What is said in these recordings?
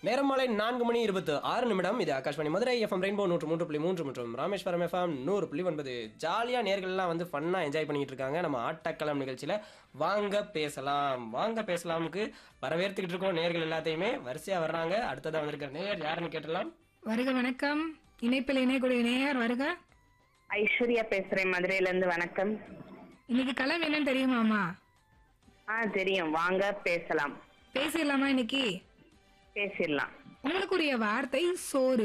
நேரம் மாலை நான்கு மணி இருபத்து ஆறு நிமிடம் இது ஆகாஷ்வாணி மதுரை எஃப்எம் ரெயின்போ நூற்று மூன்று புள்ளி மூன்று மற்றும் ராமேஸ்வரம் எஃப்எம் நூறு புள்ளி ஒன்பது ஜாலியாக நேர்கள்லாம் வந்து ஃபன்னாக என்ஜாய் பண்ணிட்டு இருக்காங்க நம்ம ஆட்டக்களம் நிகழ்ச்சியில் வாங்க பேசலாம் வாங்க பேசலாமுக்கு வரவேற்றுக்கிட்டு இருக்கோம் நேர்கள் எல்லாத்தையுமே வரிசையாக வர்றாங்க அடுத்ததாக வந்திருக்கிற நேயர் யாருன்னு கேட்டலாம் வருக வணக்கம் இணைப்பில் இணையக்கூடிய நேயர் வருக ஐஸ்வர்யா பேசுறேன் மதுரையில இருந்து வணக்கம் இன்னைக்கு களம் என்னன்னு தெரியுமாமா ஆ தெரியும் வாங்க பேசலாம் பேசிடலாமா இன்னைக்கு பேசிடலாம் உங்களுக்குரிய வார்த்தை சோறு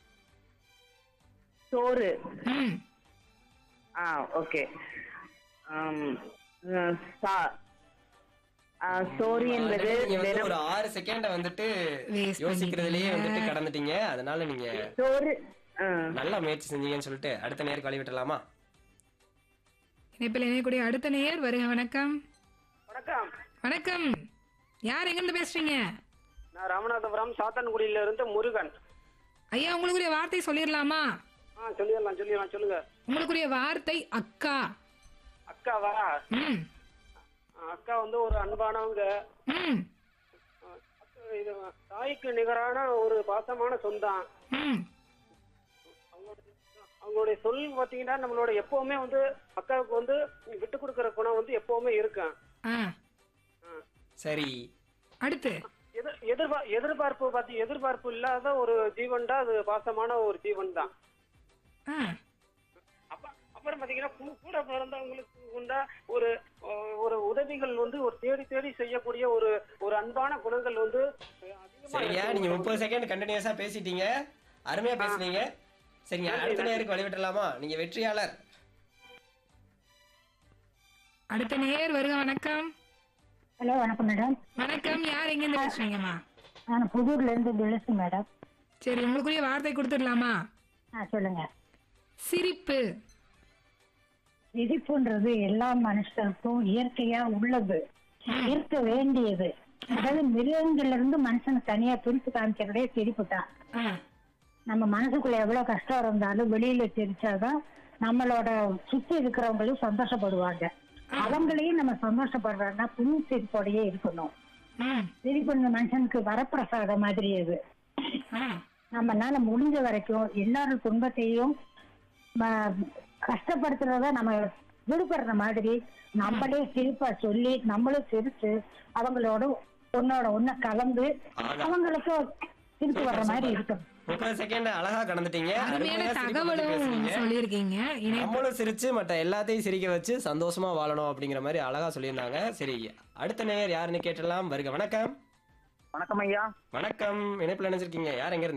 சோறு ம் ஆ ஓகே ஆம், ம், சா- ஆ, சோறு என்பது நீங்க வந்து வெறும் ஒரு ஆறு செகண்ட வந்துட்டு Waste யோசிக்கிறதுலயே வந்துட்டு கடந்துட்டீங்க அதனால நீங்க சோறு ஆ, நல்லா முயற்சி செஞ்சீங்கன்னு சொல்லிட்டு அடுத்த நேர் கழுவி விட்டலாமா இணைப்பில் இணையக்கூடிய அடுத்த நேயர் வருக வணக்கம் வணக்கம் வணக்கம் யார் எங்கிருந்து பேசுறீங்க நான் ராமநாதபுரம் சாத்தன்குடியில இருந்து முருகன் ஐயா உங்களுக்குரிய வார்த்தை சொல்லிடலாமா ஆ சொல்லிடலாம் சொல்லிடலாம் சொல்லுங்க உங்களுக்குரிய வார்த்தை அக்கா அக்காவா ம் ஆ, அக்கா வந்து ஒரு அன்பானவங்க ம் ஆ, இது தாய்க்கு நிகரான ஒரு பாசமான சொந்தம் ம் அவங்களுடைய சொல் பார்த்தீங்கன்னா நம்மளோட எப்பவுமே வந்து அக்காவுக்கு வந்து விட்டு கொடுக்குற குணம் வந்து எப்பவுமே இருக்கும் ஆ ஆ. சரி அடுத்து எதிர் எதிர்பார் எதிர்பார்ப்பு பார்த்தி எதிர்பார்ப்பு இல்லாத ஒரு ஜீவன் தான் அது பாசமான ஒரு ஜீவன் தான் ஆ அப்ப அப்புறம் பாத்தீங்கன்னா கூ- கூட பிறந்தவங்களுக்கு உண்டா ஒரு அஹ், ஒரு உதவிகள் வந்து ஒரு தேடி தேடி செய்யக்கூடிய ஒரு ஒரு அன்பான குணங்கள் வந்து அஹ், அதிகமா சரிங்க இருக்கு. நீங்க முப்பது செகண்ட் கண்டினியூஸா பேசிட்டீங்க அருமையா பேசுனீங்க சரிங்க அடுத்த நேருக்கு வழி விட்டலாமா நீங்க வெற்றியாளர் அடுத்த நேயர் வருக வணக்கம் ஹலோ வணக்கம் மேடம் வணக்கம் யார் எங்கிருந்து பேசுறீங்கம்மா நான் புதூர்ல இருந்து துளசி மேடம் சரி உங்களுக்குரிய வார்த்தை கொடுத்துடலாமா ஆ சொல்லுங்க சிரிப்பு சிரிப்புன்றது எல்லா மனுஷருக்கும் இயற்கையா உள்ளது இருக்க வேண்டியது அதாவது மிருகங்கள்ல இருந்து மனுஷனை தனியா பிரிச்சு காமிக்கிறதே சிரிப்பு தான் ஆ நம்ம மனசுக்குள்ள எவ்வளவு கஷ்டம் இருந்தாலும் வெளியில சிரிச்சாதான் நம்மளோட சுத்தி இருக்கிறவங்களும் சந்தோஷப்படுவாங்க அவங்களையும் நம்ம சந்தோஷப்படுறாங்கன்னா புது சிரிப்போடயே இருக்கணும் ம் சிரிப்பு மனுஷனுக்கு வரப்பிரசாதம் மாதிரி அது ஆ நம்மனால முடிஞ்ச வரைக்கும் எல்லாரும் துன்பத்தையும் ம- கஷ்டப்படுத்துறத நம்ம விடுபடுற மாதிரி நம்மளே சிரிப்பா சொல்லி நம்மளும் சிரிச்சு அவங்களோட ஒன்னோட ஒண்ண கலந்து ஆகா. அவங்களுக்கு சிரிப்பு வர்ற மாதிரி இருக்கும் முப்பது செகண்ட் அழகா கடந்துட்டீங்க அருமையான அருமையா சிரிப்பு பத்தி தகவலும் பேசுனீங்க. சொல்லியிருக்கீங்க இணை நம்மளும் சிரிச்சு மற்ற எல்லாத்தையும் சிரிக்க வச்சு சந்தோஷமா வாழணும் அப்படிங்கிற மாதிரி அழகா சொல்லியிருந்தாங்க சரி அடுத்த நேயர் யாருன்னு கேட்டலாம் வருக வணக்கம் வணக்கம் ஐயா வணக்கம் இணைப்புல நினைச்சிருக்கீங்க யார் எங்க இருந்து